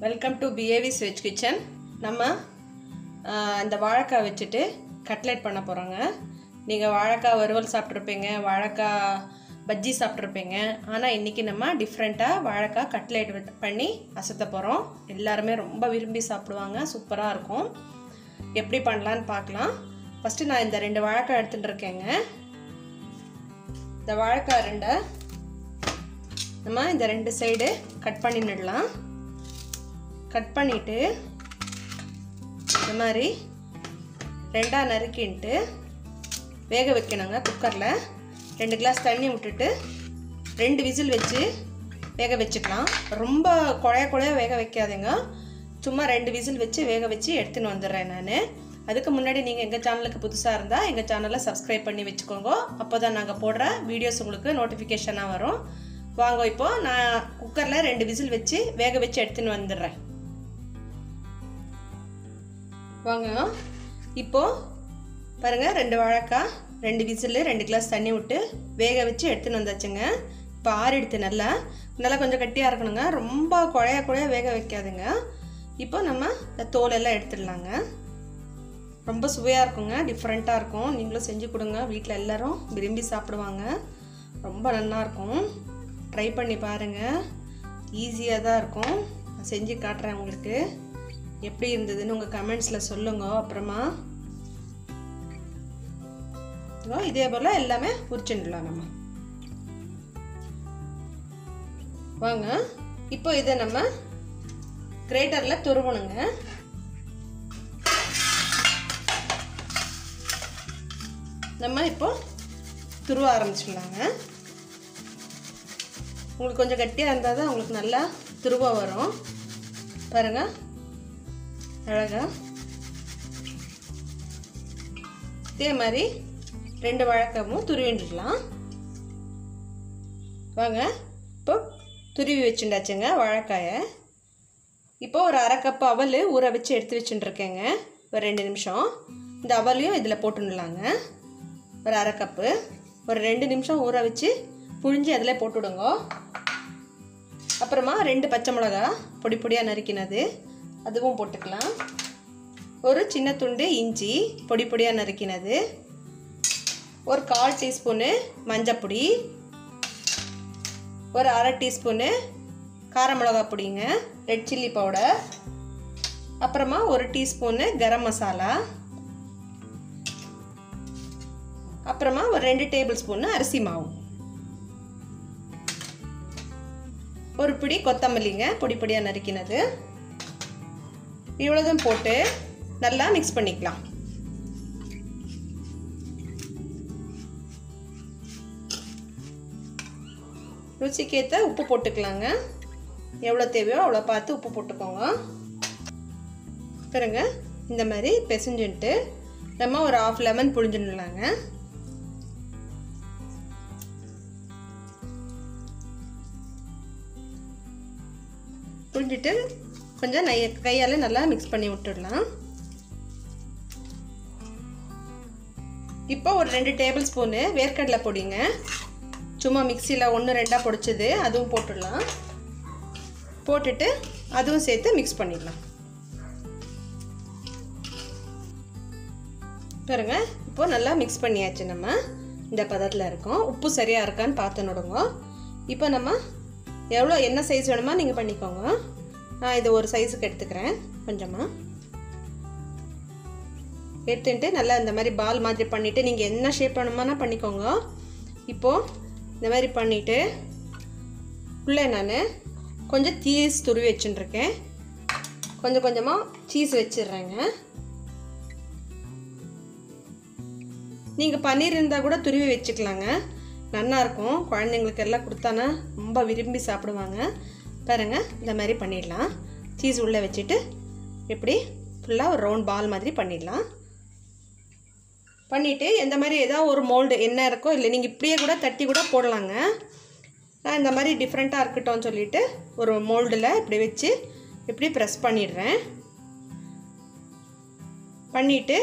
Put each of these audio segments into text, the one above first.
welcome to பிஏவிஸ் veg kitchen நம்ம ஆஹ், இந்த வாழைக்காய் வச்சுட்டு கட்லெட் பண்ண போகிறோங்க நீங்கள் வாழைக்காய் வறுவல் சாப்பிட்ருப்பீங்க வாழைக்காய் பஜ்ஜி சாப்பிட்ருப்பீங்க ஆனால் இன்றைக்கி நம்ம டிஃப்ரெண்ட்டாக வாழைக்காய் கட்லெட் வித்- பண்ணி அசத்த போகிறோம் எல்லாருமே ரொம்ப விரும்பி சாப்பிடுவாங்க சூப்பராக இருக்கும் எப்படி பண்ணலான்னு பார்க்கலாம் ஃபஸ்ட்டு நான் இந்த ரெண்டு வாழைக்காய் எடுத்துகிட்டு இருக்கேங்க இந்த வாழைக்காய் ரெண்டை நம்ம இந்த ரெண்டு சைடு கட் பண்ணிடலாம் கட் பண்ணிவிட்டு இந்த மாதிரி ரெண்டாக நறுக்கின்ட்டு வேக வைக்கணுங்க குக்கரில் ரெண்டு கிளாஸ் தண்ணி விட்டுட்டு ரெண்டு விசில் வச்சு வேக வச்சுக்கலாம் ரொம்ப குழைய குழைய வேக வைக்காதீங்க சும்மா ரெண்டு விசில் வச்சு வேக வச்சு எடுத்துன்னு வந்துடுறேன் நான் அதுக்கு முன்னாடி நீங்கள் எங்கள் சேனலுக்கு புதுசாக இருந்தால் எங்கள் சேனலை சப்ஸ்கிரைப் பண்ணி வச்சுக்கோங்க அப்போ தான் நாங்கள் போடுற வீடியோஸ் உங்களுக்கு நோட்டிஃபிகேஷனாக வரும் வாங்க இப்போது நான் குக்கரில் ரெண்டு விசில் வச்சு வேக வச்சு எடுத்துன்னு வந்துடுறேன் வாங்க இப்போ பாருங்க ரெண்டு வாழைக்காய் ரெண்டு விசில் ரெண்டு கிளாஸ் தண்ணி விட்டு வேக வச்சு எடுத்துன்னு வந்தாச்சுங்க இப்போ ஆறிடுத்து நல்லா நல்லா கொஞ்சம் கட்டியாக இருக்கணுங்க ரொம்ப குழைய குழைய வேக வைக்காதுங்க இப்போ நம்ம இந்த தோல் எல்லாம் எடுத்துடலாங்க ரொம்ப சுவையாக இருக்குங்க டிஃப்ரெண்ட்டாக இருக்கும் நீங்களும் செஞ்சு கொடுங்க வீட்டில் எல்லாரும் விரும்பி சாப்பிடுவாங்க ரொம்ப நல்லா இருக்கும் ட்ரை பண்ணி பாருங்கள் ஈஸியாக தான் இருக்கும் நான் செஞ்சு காட்டுறேன் உங்களுக்கு எப்படி இருந்ததுன்னு உங்கள் கமெண்ட்ஸில் சொல்லுங்க அப்புறமா இதோ இதே போல் எல்லாமே உரிச்சுடலாம் நம்ம வாங்க இப்போ இதை நம்ம கிரேட்டரில் துருவணுங்க நம்ம இப்போ துருவ ஆரம்பிச்சிடலாங்க உங்களுக்கு கொஞ்சம் கட்டியாக இருந்தால் தான் உங்களுக்கு நல்லா துருவ வரும் பாருங்கள் அழகா இதே மாதிரி ரெண்டு வாழைக்காவும் துருவிண்டுக்கலாம் வாங்க இப்போ துருவி வச்சுண்டாச்சுங்க வாழைக்காயை இப்போ ஒரு அரை கப் அவல் ஊற வச்சு எடுத்து வச்சுட்டுருக்கேங்க ஒரு ரெண்டு நிமிஷம் இந்த அவலையும் இதில் போட்டுடலாங்க ஒரு அரை கப்பு ஒரு ரெண்டு நிமிஷம் ஊற வச்சு புழிஞ்சு அதில் போட்டுவிடுங்க அப்புறமா ரெண்டு பச்சை மிளகா பொடி பொடியாக நறுக்கினது அதுவும் போட்டுக்கலாம் ஒரு சின்ன துண்டு இஞ்சி பொடி பொடியாக நறுக்கினது ஒரு கால் டீஸ்பூனு மஞ்சப்பொடி ஒரு அரை டீஸ்பூனு கார மிளகா பொடிங்க ரெட் சில்லி பவுடர் அப்புறமா ஒரு டீஸ்பூனு கரம் மசாலா அப்புறமா ஒரு ரெண்டு டேபிள் ஸ்பூனு அரிசி மாவு ஒரு பிடி கொத்தமல்லிங்க பொடி பொடியாக நறுக்கினது இவ்வளோதும் போட்டு நல்லா மிக்ஸ் பண்ணிக்கலாம் ருசிக்கேற்ற உப்பு போட்டுக்கலாங்க எவ்வளோ தேவையோ அவ்வளோ பார்த்து உப்பு போட்டுக்கோங்க பாருங்க இந்த மாதிரி பிசைஞ்சுன்ட்டு நம்ம ஒரு ஆஃப் லெமன் புழிஞ்சுடலாங்க புழிஞ்சிட்டு கொஞ்சம் நெய் கையால் நல்லா மிக்ஸ் பண்ணி விட்டுடலாம் இப்போ ஒரு ரெண்டு டேபிள் ஸ்பூனு வேர்க்கடலை பொடிங்க சும்மா மிக்சியில் ஒன்று ரெண்டாக பொடிச்சது அதுவும் போட்டுடலாம் போட்டுட்டு அதுவும் சேர்த்து மிக்ஸ் பண்ணிடலாம் பாருங்க இப்போ நல்லா மிக்ஸ் பண்ணியாச்சு நம்ம இந்த பதத்தில் இருக்கோம் உப்பு சரியாக இருக்கான்னு பார்த்து நடுங்க இப்போ நம்ம எவ்வளோ என்ன சைஸ் வேணுமோ நீங்கள் பண்ணிக்கோங்க நான் இது ஒரு சைஸுக்கு எடுத்துக்கிறேன் கொஞ்சமாக எடுத்துட்டு நல்லா இந்த மாதிரி பால் மாதிரி பண்ணிவிட்டு நீங்கள் என்ன ஷேப் வேணுமானா பண்ணிக்கோங்க இப்போது இந்த மாதிரி பண்ணிவிட்டு உள்ளே நான் கொஞ்சம் சீஸ் துருவி வச்சுட்டுருக்கேன் கொஞ்சம் கொஞ்சமாக சீஸ் வச்சிடுறேங்க நீங்கள் பன்னீர் இருந்தால் கூட துருவி வச்சுக்கலாங்க நல்லா இருக்கும் குழந்தைங்களுக்கு எல்லாம் கொடுத்தானா ரொம்ப விரும்பி சாப்பிடுவாங்க பாருங்க இந்த மாதிரி பண்ணிடலாம் சீஸ் உள்ளே வச்சுட்டு இப்படி ஃபுல்லாக ஒரு ரவுண்ட் பால் மாதிரி பண்ணிடலாம் பண்ணிவிட்டு எந்த மாதிரி ஏதாவது ஒரு மோல்டு என்ன இருக்கோ இல்லை நீங்கள் இப்படியே கூட தட்டி கூட போடலாங்க நான் இந்த மாதிரி டிஃப்ரெண்ட்டாக இருக்கட்டும்னு சொல்லிட்டு ஒரு மோல்டில் இப்படி வச்சு இப்படி ப்ரெஸ் பண்ணிடுறேன் பண்ணிவிட்டு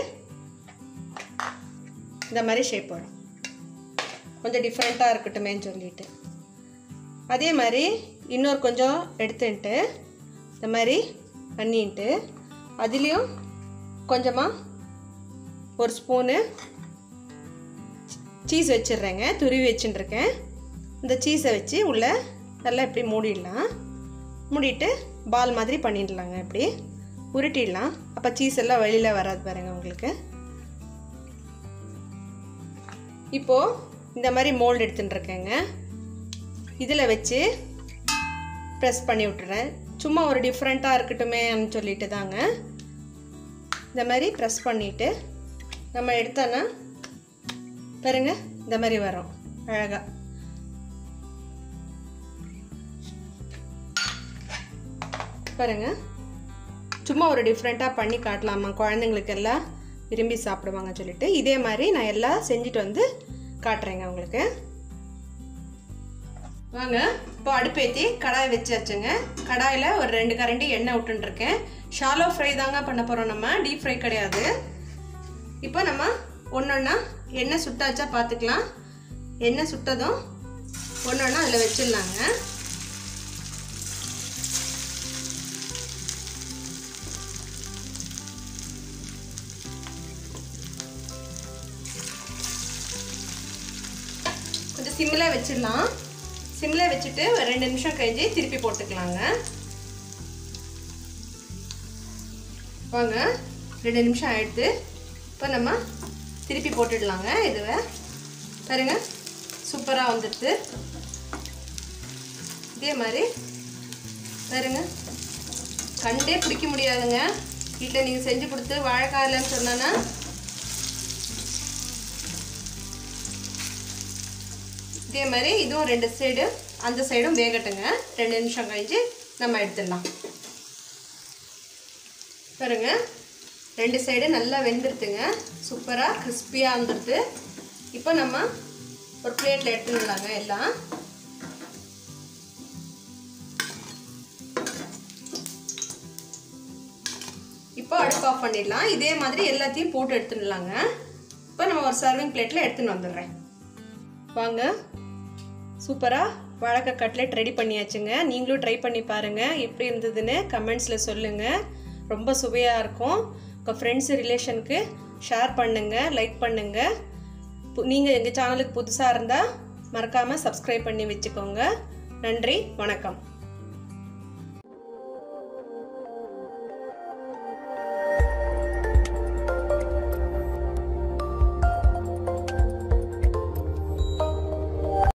இந்த மாதிரி ஷேப் வரும் கொஞ்சம் டிஃப்ரெண்ட்டாக இருக்கட்டுமேன்னு சொல்லிட்டு அதே மாதிரி இன்னொரு கொஞ்சம் எடுத்துட்டு இந்த மாதிரி பண்ணிட்டு அதுலேயும் கொஞ்சமாக ஒரு ஸ்பூனு சீஸ் வச்சிடுறேங்க துருவி வச்சுட்டுருக்கேன் இந்த சீஸை வச்சு உள்ளே நல்லா இப்படி மூடிடலாம் மூடிட்டு பால் மாதிரி பண்ணிடலாங்க இப்படி உருட்டிடலாம் அப்போ சீஸ் எல்லாம் வெளியில் வராது பாருங்க உங்களுக்கு இப்போது இந்த மாதிரி மோல்டு எடுத்துட்டுருக்கேங்க இதில் வச்சு ப்ரெஸ் பண்ணி விட்டுறேன் சும்மா ஒரு டிஃப்ரெண்ட்டாக இருக்கட்டுமேன்னு சொல்லிட்டு தாங்க இந்த மாதிரி ப்ரெஸ் பண்ணிவிட்டு நம்ம எடுத்தோன்னா பாருங்க இந்த மாதிரி வரும் அழகாக பாருங்க சும்மா ஒரு டிஃப்ரெண்ட்டாக பண்ணி காட்டலாமா குழந்தைங்களுக்கு எல்லாம் விரும்பி சாப்பிடுவாங்க சொல்லிட்டு இதே மாதிரி நான் எல்லாம் செஞ்சுட்டு வந்து காட்டுறேங்க உங்களுக்கு வாங்க இப்போ அடுப்பேற்றி கடாய் வச்சாச்சுங்க கடாயில் ஒரு ரெண்டு கரண்டி எண்ணெய் விட்டுருக்கேன் ஷாலோ ஃப்ரை தாங்க பண்ண போகிறோம் நம்ம டீப் ஃப்ரை கிடையாது இப்போ நம்ம ஒன்று ஒன்றா எண்ணெய் சுட்டாச்சா பார்த்துக்கலாம் எண்ணெய் சுட்டதும் ஒன்று ஒன்றா அதில் வச்சிடலாங்க கொஞ்சம் சிம்மில் வச்சிடலாம் சிம்மில் வச்சுட்டு ஒரு ரெண்டு நிமிஷம் கழிஞ்சு திருப்பி போட்டுக்கலாங்க வாங்க ரெண்டு நிமிஷம் ஆயிடுது இப்போ நம்ம திருப்பி போட்டுடலாங்க இதுவை பாருங்க சூப்பராக வந்துடுது இதே மாதிரி பாருங்க கண்டே பிடிக்க முடியாதுங்க வீட்டில் நீங்கள் செஞ்சு கொடுத்து வாழைக்காய் இல்லைன்னு சொன்னா இதே மாதிரி இதுவும் ரெண்டு சைடு அந்த சைடும் வேகட்டுங்க ரெண்டு நிமிஷம் கழிஞ்சு நம்ம எடுத்துடலாம் பாருங்க ரெண்டு சைடு நல்லா வெந்துருத்துங்க சூப்பராக கிறிஸ்பியாக வந்துடுது இப்போ நம்ம ஒரு பிளேட்டில் எடுத்துடலாங்க எல்லாம் இப்போ அடுப்பு ஆஃப் பண்ணிடலாம் இதே மாதிரி எல்லாத்தையும் போட்டு எடுத்துடலாங்க இப்போ நம்ம ஒரு சர்விங் பிளேட்டில் எடுத்துன்னு வந்துடுறேன் வாங்க சூப்பராக வாழைக்காய் கட்லெட் ரெடி பண்ணியாச்சுங்க நீங்களும் ட்ரை பண்ணி பாருங்கள் எப்படி இருந்ததுன்னு கமெண்ட்ஸில் சொல்லுங்கள் ரொம்ப சுவையாக இருக்கும் உங்கள் ஃப்ரெண்ட்ஸு ரிலேஷனுக்கு ஷேர் பண்ணுங்கள் லைக் பண்ணுங்கள் நீங்கள் எங்கள் சேனலுக்கு புதுசாக இருந்தால் மறக்காமல் சப்ஸ்கிரைப் பண்ணி வச்சுக்கோங்க நன்றி வணக்கம்